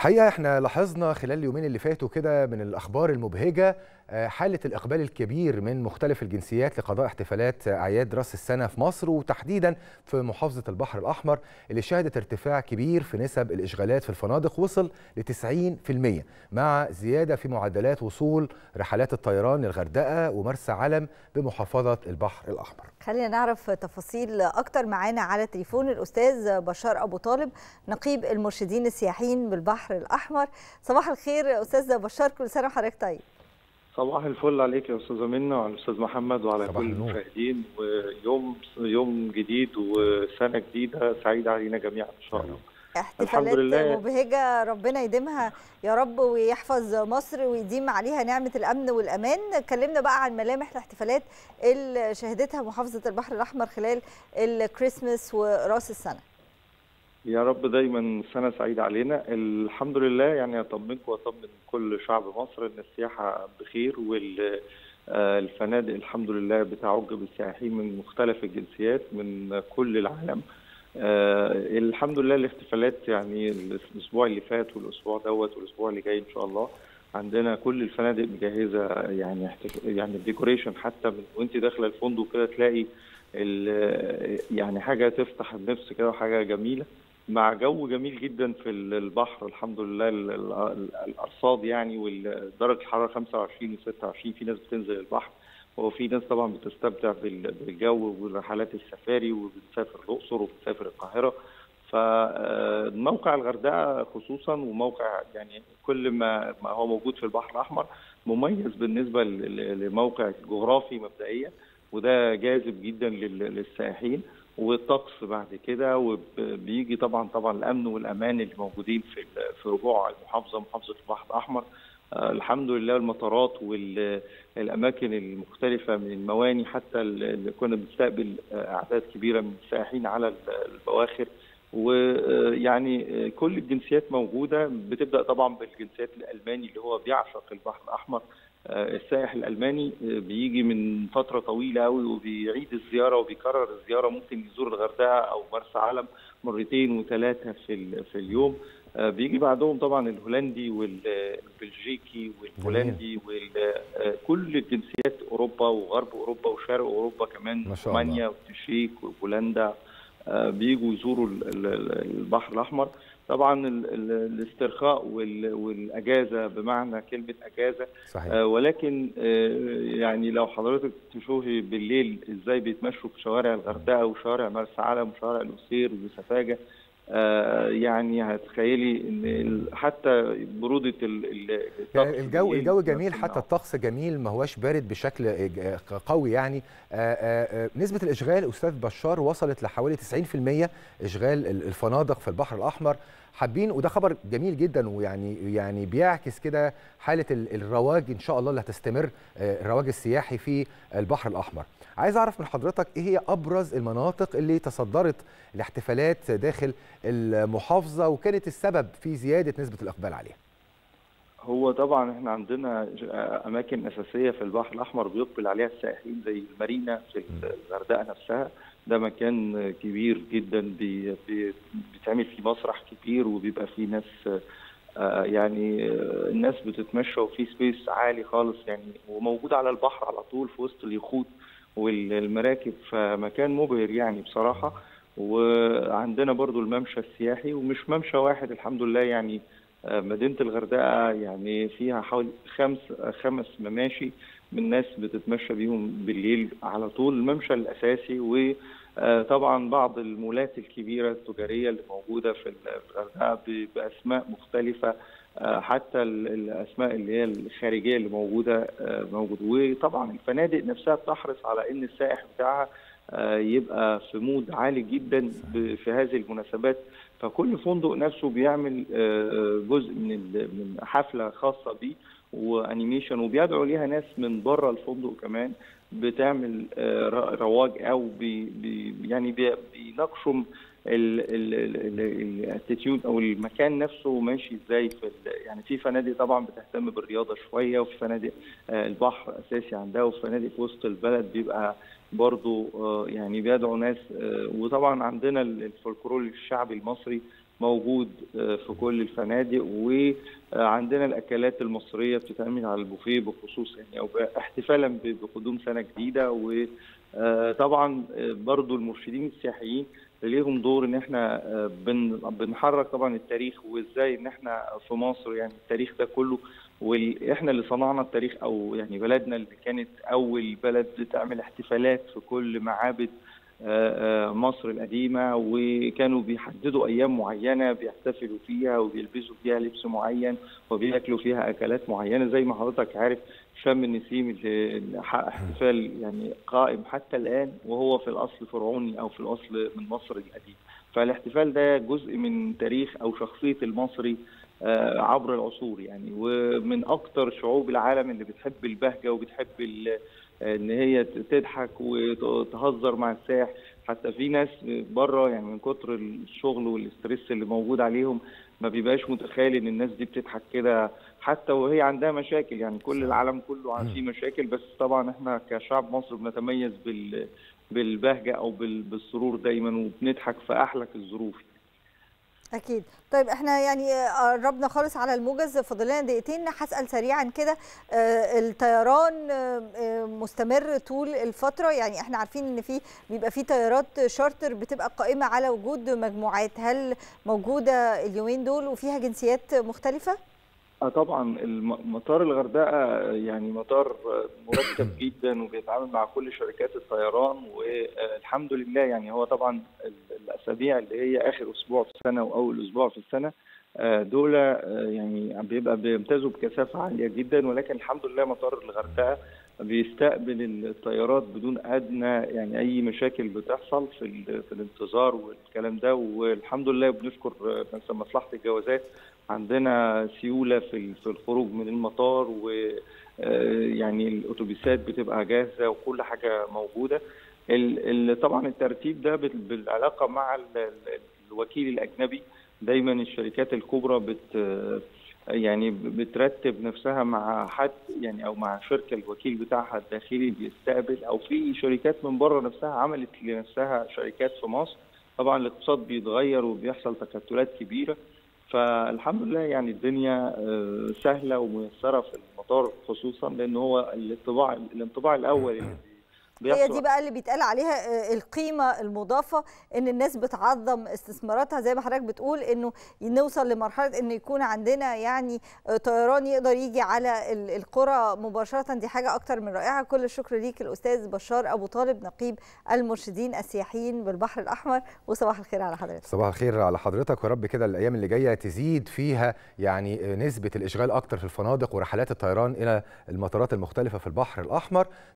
الحقيقه احنا لاحظنا خلال اليومين اللي فاتوا كده من الاخبار المبهجه حاله الاقبال الكبير من مختلف الجنسيات لقضاء احتفالات اعياد راس السنه في مصر وتحديدا في محافظه البحر الاحمر اللي شهدت ارتفاع كبير في نسب الاشغالات في الفنادق وصل ل 90% مع زياده في معدلات وصول رحلات الطيران للغردقه ومرسى علم بمحافظه البحر الاحمر. خلينا نعرف تفاصيل اكتر معانا على التليفون الاستاذ بشار ابو طالب نقيب المرشدين السياحيين بالبحر الاحمر. صباح الخير استاذ بشار كل سنه وحضرتك طيب. صباح الفل عليك يا استاذه منى وعلى الاستاذ محمد وعلى كل المشاهدين ويوم يوم جديد وسنه جديده سعيده علينا جميعا ان شاء الله احتفالات مبهجه ربنا يديمها يا رب ويحفظ مصر ويديم عليها نعمه الامن والامان كلمنا بقى عن ملامح الاحتفالات اللي شهدتها محافظه البحر الاحمر خلال الكريسماس وراس السنه يا رب دايما سنه سعيده علينا الحمد لله يعني اطمنكم واطمن كل شعب مصر ان السياحه بخير والفنادق الحمد لله بتعج بالسائحين من مختلف الجنسيات من كل العالم آه الحمد لله الاحتفالات يعني الاسبوع اللي فات والاسبوع دوت والاسبوع اللي جاي ان شاء الله عندنا كل الفنادق مجهزه يعني يعني الديكوريشن حتى من وانت داخله الفندق كده تلاقي يعني حاجه تفتح النفس كده وحاجه جميله مع جو جميل جدا في البحر الحمد لله الارصاد يعني ودرجه الحراره 25 و26 في ناس بتنزل البحر وفي ناس طبعا بتستمتع بالجو ورحلات السفاري وبتسافر الاقصر وبتسافر القاهره فموقع الغردقه خصوصا وموقع يعني كل ما ما هو موجود في البحر الاحمر مميز بالنسبه لموقع جغرافي مبدئيا وده جاذب جدا للسائحين والطقس بعد كده وبيجي طبعا طبعا الامن والامان اللي موجودين في في ربوع المحافظه محافظه البحر الاحمر آه الحمد لله المطارات والاماكن المختلفه من المواني حتى اللي كنا بنستقبل اعداد كبيره من السائحين على البواخر ويعني كل الجنسيات موجوده بتبدا طبعا بالجنسيات الالماني اللي هو بيعشق البحر الاحمر السائح الالماني بيجي من فتره طويله قوي وبيعيد الزياره وبيكرر الزياره ممكن يزور الغردقه او مرسى علم مرتين وثلاثه في في اليوم بيجي بعدهم طبعا الهولندي والبلجيكي والبولندي وكل الجنسيات اوروبا وغرب اوروبا وشرق اوروبا كمان رومانيا والتشيك وبولندا بيجوا يزوروا البحر الاحمر طبعا الاسترخاء والاجازه بمعنى كلمه اجازه صحيح. آه ولكن آه يعني لو حضرتك تشوفي بالليل ازاي بيتمشوا في شوارع الغردقه وشوارع مرسى علم وشوارع القصير وسفاجه آه يعني هتخيلي ان حتى بروده يعني الجو الجو جميل حتى الطقس جميل ما هواش بارد بشكل قوي يعني آآ آآ نسبه الاشغال استاذ بشار وصلت لحوالي 90% اشغال الفنادق في البحر الاحمر حابين وده خبر جميل جدا ويعني يعني بيعكس كده حاله الرواج ان شاء الله اللي هتستمر الرواج السياحي في البحر الاحمر عايز اعرف من حضرتك ايه هي ابرز المناطق اللي تصدرت الاحتفالات داخل المحافظه وكانت السبب في زياده نسبه الاقبال عليها هو طبعا احنا عندنا اماكن اساسيه في البحر الاحمر بيقبل عليها السائحين زي المارينا في الغردقه نفسها ده مكان كبير جدا بي بي بيتعمل فيه مسرح كبير وبيبقى فيه ناس آه يعني آه الناس بتتمشى وفي سبيس عالي خالص يعني وموجود على البحر على طول في وسط اليخوت والمراكب فمكان مبهر يعني بصراحه وعندنا برضو الممشى السياحي ومش ممشى واحد الحمد لله يعني آه مدينه الغردقه يعني فيها حوالي خمس خمس مماشي من ناس بتتمشى بيهم بالليل على طول الممشى الاساسي وطبعا بعض المولات الكبيره التجاريه اللي موجوده في الغردقه باسماء مختلفه حتى الاسماء اللي هي الخارجيه اللي موجوده موجود وطبعا الفنادق نفسها بتحرص على ان السائح بتاعها يبقى في مود عالي جدا في هذه المناسبات فكل فندق نفسه بيعمل جزء من من حفله خاصه بيه وانيميشن وبيدعو ليها ناس من بره الفندق كمان بتعمل رواج او بي بي يعني بيناقشوا الاتيتيود او المكان نفسه ماشي ازاي في يعني في فنادق طبعا بتهتم بالرياضه شويه وفي فنادق البحر اساسي عندها وفي فنادق في وسط البلد بيبقى برضو يعني بيدعو ناس وطبعا عندنا الفولكلور الشعبي المصري موجود في كل الفنادق وعندنا الاكلات المصريه بتتعمل على البوفيه بخصوص يعني او احتفالا بقدوم سنه جديده وطبعا برضو المرشدين السياحيين ليهم دور ان احنا بنحرك طبعا التاريخ وازاي ان احنا في مصر يعني التاريخ ده كله واحنا اللي صنعنا التاريخ او يعني بلدنا اللي كانت اول بلد تعمل احتفالات في كل معابد مصر القديمه وكانوا بيحددوا ايام معينه بيحتفلوا فيها وبيلبسوا فيها لبس معين وبياكلوا فيها اكلات معينه زي ما حضرتك عارف شم النسيم اللي حقق احتفال يعني قائم حتى الان وهو في الاصل فرعوني او في الاصل من مصر القديم فالاحتفال ده جزء من تاريخ او شخصيه المصري عبر العصور يعني ومن اكثر شعوب العالم اللي بتحب البهجه وبتحب ان هي تضحك وتهزر مع السائح حتى في ناس بره يعني من كتر الشغل والاسترس اللي موجود عليهم ما بيبقاش متخيل ان الناس دي بتضحك كده حتى وهي عندها مشاكل يعني كل العالم كله فيه مشاكل بس طبعا احنا كشعب مصر بنتميز بال بالبهجه او بالسرور دايما وبنضحك في احلك الظروف اكيد طيب احنا يعني قربنا خالص على الموجز فاضل لنا دقيقتين هسال سريعا كده الطيران مستمر طول الفتره يعني احنا عارفين ان في بيبقى في طيارات شارتر بتبقى قائمه على وجود مجموعات هل موجوده اليومين دول وفيها جنسيات مختلفه اه طبعا مطار الغردقه يعني مطار مرتب جدا وبيتعامل مع كل شركات الطيران والحمد لله يعني هو طبعا الاسابيع اللي هي اخر اسبوع في السنه واول اسبوع في السنه دول يعني بيبقى بيمتازوا بكثافه عاليه جدا ولكن الحمد لله مطار الغردقه بيستقبل الطيارات بدون ادنى يعني اي مشاكل بتحصل في في الانتظار والكلام ده والحمد لله بنشكر مثلا مصلحه الجوازات عندنا سيوله في في الخروج من المطار و يعني الاتوبيسات بتبقى جاهزه وكل حاجه موجوده طبعا الترتيب ده بالعلاقه مع الوكيل الاجنبي دايما الشركات الكبرى بت يعني بترتب نفسها مع حد يعني او مع شركه الوكيل بتاعها الداخلي بيستقبل او في شركات من بره نفسها عملت لنفسها شركات في مصر طبعا الاقتصاد بيتغير وبيحصل تكتلات كبيره فالحمد لله يعني الدنيا سهله وميسره في المطار خصوصا لان هو الانطباع الانطباع الاول هي دي بقى اللي بيتقال عليها القيمه المضافه ان الناس بتعظم استثماراتها زي ما حضرتك بتقول انه نوصل لمرحله ان يكون عندنا يعني طيران يقدر يجي على القرى مباشره دي حاجه اكتر من رائعه كل الشكر ليك الاستاذ بشار ابو طالب نقيب المرشدين السياحيين بالبحر الاحمر وصباح الخير على حضرتك صباح الخير على حضرتك ويا رب كده الايام اللي جايه تزيد فيها يعني نسبه الاشغال اكتر في الفنادق ورحلات الطيران الى المطارات المختلفه في البحر الاحمر